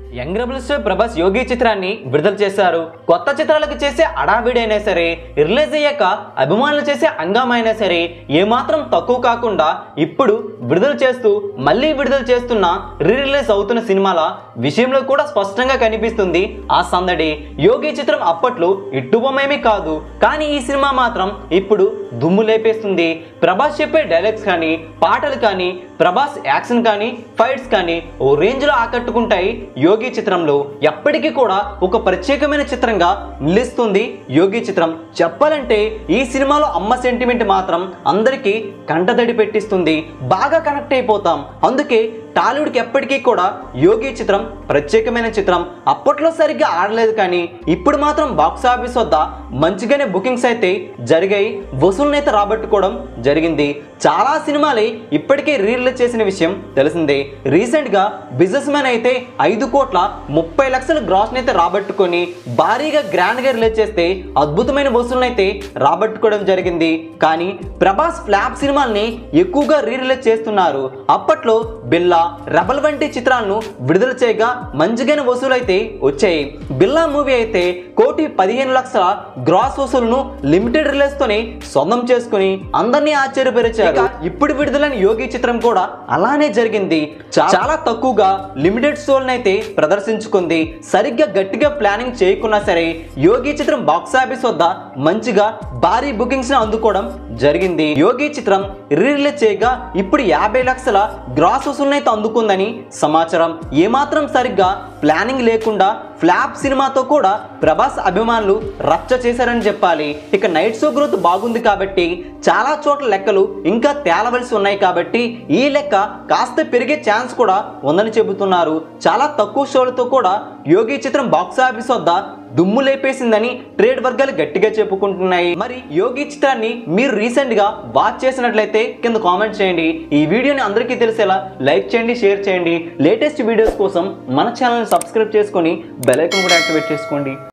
young rebel star Prabhas Yogi చిత్రాన్ని విడుదల చేశారు కొత్త చిత్రాలకు చేసే అడావిడైనా సరే రిలీజ్ అయ్యాక అభిమానులు చేసే హంగామా అయినా సరే ఏమాత్రం తక్కువ కాకుండా ఇప్పుడు విడుదల చేస్తూ మళ్ళీ విడుదల చేస్తున్న రీ రిలీజ్ అవుతున్న సినిమాల విషయంలో కూడా స్పష్టంగా కనిపిస్తుంది ఆ సందడి యోగి చిత్రం అప్పట్లో ఇట్టుబొమ్మేమీ కాదు కానీ ఈ సినిమా మాత్రం ఇప్పుడు దుమ్ము లేపేస్తుంది ప్రభాస్ చెప్పే డైలాగ్స్ కానీ పాటలు కానీ ప్రభాస్ యాక్షన్ కానీ ఫైట్స్ కానీ ఓ రేంజ్ లో ఆకట్టుకుంటాయి యోగి చిత్రంలో ఎప్పటికీ కూడా ఒక ప్రత్యేకమైన చిత్రంగా నిలుస్తుంది యోగి చిత్రం చెప్పాలంటే ఈ సినిమాలో అమ్మ సెంటిమెంట్ మాత్రం అందరికీ కంటతడి పెట్టిస్తుంది బాగా కనెక్ట్ అయిపోతాం అందుకే టాలీవుడ్కి ఎప్పటికీ కూడా యోగి చిత్రం ప్రత్యేకమైన చిత్రం అప్పట్లో సరిగ్గా ఆడలేదు కానీ ఇప్పుడు మాత్రం బాక్స్ ఆఫీస్ వద్ద మంచిగానే బుకింగ్స్ అయితే జరిగాయి వసూలునైతే రాబట్టుకోవడం జరిగింది చాలా సినిమాలే ఇప్పటికే రీరిలీజ్ చేసిన విషయం తెలిసిందే రీసెంట్ గా బిజినెస్ మ్యాన్ అయితే ఐదు కోట్ల ముప్పై లక్షల గ్రాస్ అయితే రాబట్టుకొని భారీగా గ్రాండ్ గా రిలీజ్ చేస్తే అద్భుతమైన వసూలునైతే రాబట్టుకోవడం జరిగింది కానీ ప్రభాస్ ఫ్లాప్ సినిమాల్ని ఎక్కువగా రీ రిలీజ్ చేస్తున్నారు అప్పట్లో బిల్లా రెబల్ వంటి చిత్రాలను విడుదల చేయగా మంచిగానే వసూలైతే వచ్చాయి బిల్లా మూవీ అయితే కోటి పదిహేను లక్షల గ్రాస్ వసూలును లిమిటెడ్ రిలీజ్ తోనే సొంతం చేసుకుని అందరినీ ఆశ్చర్యపరిచారు ఇక ఇప్పుడు విడుదలైన యోగి చిత్రం కూడా అలానే జరిగింది చా- చాలా తక్కువగా లిమిటెడ్ షోలను అయితే ప్రదర్శించుకుంది సరిగ్గా గట్టిగా ప్లానింగ్ చేయకున్నా సరే యోగి చిత్రం బాక్స్ ఆఫీస్ వద్ద మంచిగా భారీ బుకింగ్స్ ని అందుకోవడం జరిగింది యోగి చిత్రం రిలీజ్ చేయగా ఇప్పుడు యాభై లక్షల గ్రాస్ వసూలను అయితే అందుకుందని సమాచారం ఏమాత్రం సరిగ్గా ప్లానింగ్ లేకుండా ఫ్లాప్ సినిమాతో కూడా ప్రభాస్ అభిమానులు రచ్చ చేశారని చెప్పాలి ఇక నైట్ షో గ్రోత్ బాగుంది కాబట్టి చాలా చోట్ల లెక్కలు ఇంకా తేలవలసి ఉన్నాయి కాబట్టి ఈ లెక్క కాస్త పెరిగే ఛాన్స్ కూడా ఉందని చెబుతున్నారు చాలా తక్కువ షోలతో కూడా యోగి చిత్రం బాక్స్ ఆఫీస్ వద్ద దుమ్ము లేపేసిందని ట్రేడ్ వర్గాలు గట్టిగా చెప్పుకుంటున్నాయి మరి యోగి చిత్రాన్ని మీరు రీసెంట్ గా వాచ్ చేసినట్లయితే కింద కామెంట్ చేయండి ఈ వీడియోని అందరికీ తెలిసేలా లైక్ చేయండి షేర్ చేయండి లేటెస్ట్ వీడియోస్ కోసం మన ఛానల్ని సబ్స్క్రైబ్ చేసుకొని బెల్ ఐకాన్ కూడా యాక్టివేట్ చేసుకోండి